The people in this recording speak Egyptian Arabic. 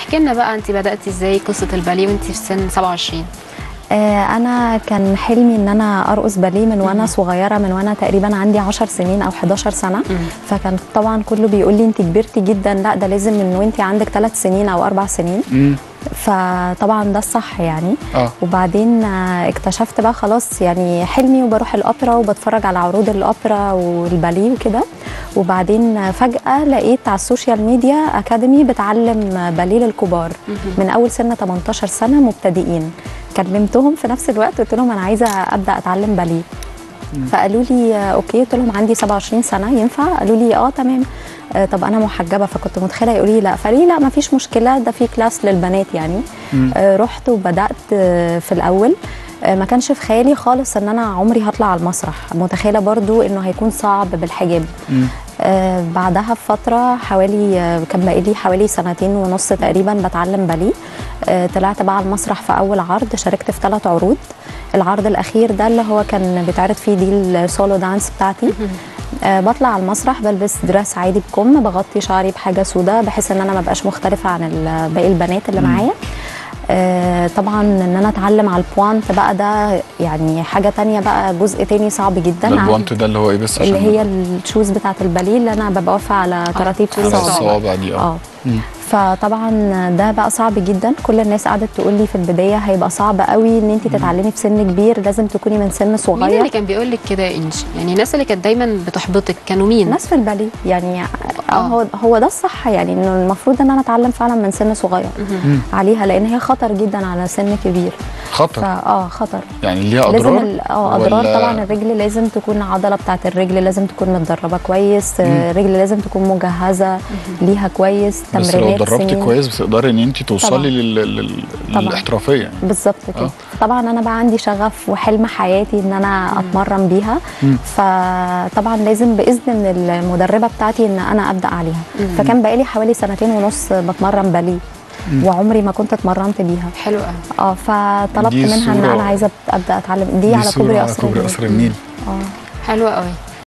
احكي لنا بقى انت بداتي ازاي قصه الباليه وانت في سن 27 آه، انا كان حلمي ان انا ارقص باليه من وانا صغيره من وانا تقريبا عندي 10 سنين او 11 سنه فكان طبعا كله بيقول لي انت كبرتي جدا لا ده لازم من وانت عندك 3 سنين او 4 سنين مم. فطبعا ده الصح يعني اه وبعدين آه، اكتشفت بقى خلاص يعني حلمي وبروح الاوبرا وبتفرج على عروض الاوبرا والباليه وكده وبعدين آه، فجاه لقيت على السوشيال ميديا اكاديمي بتعلم آه، باليه للكبار من اول سن 18 سنه مبتدئين كلمتهم في نفس الوقت قلت لهم انا عايزه ابدا اتعلم باليه فقالوا لي آه، اوكي قلت لهم عندي 27 سنه ينفع قالوا لي اه تمام آه، طب انا محجبه فكنت متخيله يقولوا لي لا فقالوا لي لا ما فيش مشكله ده في كلاس للبنات يعني آه، رحت وبدات آه، في الاول آه، ما كانش في خيالي خالص ان انا عمري هطلع على المسرح متخيله برضو انه هيكون صعب بالحجاب آه بعدها بفترة حوالي آه كان بقى لي حوالي سنتين ونص تقريبا بتعلم باليه آه طلعت بقى على المسرح في أول عرض شاركت في ثلاث عروض العرض الأخير ده اللي هو كان بيتعرض فيه دي السولو دانس بتاعتي آه بطلع على المسرح بلبس دراس عادي بكم بغطي شعري بحاجة سوداء بحيث ان انا ما بقاش مختلفة عن ال- باقي البنات اللي معايا آه طبعا ان انا اتعلم على البوانت بقى ده يعني حاجة تانية بقى جزء تاني صعب جدا ده عن- البوانت ده اللي هو ايه بس عشان اللي هي الشوز بتاعت الباليه اللي انا ببقى واقفه على تراتيب على الصوابع الصوابع دي اه اه فطبعا ده بقى صعب جدا كل الناس قعدت تقول لي في البدايه هيبقى صعب قوي ان انت تتعلمي في سن كبير لازم تكوني من سن مين اللي صغير كان بيقول لك كده يا انجي يعني الناس اللي كانت دايما بتحبطك كانوا مين ناس في الباليه يعني آه. آه. هو هو ده الصح يعني انه المفروض ان انا اتعلم فعلا من سن صغير عليها لان هي خطر جدا على سن كبير خطر فاه خطر يعني ليها لازم اضرار ال- اه اضرار ولا- طبعا الرجل لازم تكون العضله بتاعت الرجل لازم تكون متدربه كويس آه، الرجل لازم تكون مجهزه ليها كويس بس لو تمرينات اتدربتي سنين. كويس بتقدري ان انت توصلي طبعاً. لل... لل... طبعاً. للاحترافيه يعني بالظبط كده آه. طبعا انا بقى عندي شغف وحلم حياتي ان انا اتمرن بيها فطبعا لازم باذن من المدربه بتاعتي ان انا ابدا عليها فكان بقالي حوالي سنتين ونص بتمرن باليه وعمري ما كنت اتمرنت بيها حلو قوي اه فطلبت دي منها ان صورة- انا عايزه ابدا اتعلم دي, دي على صورة كوبري على قصر كوبري النيل. قصر النيل اه حلو قوي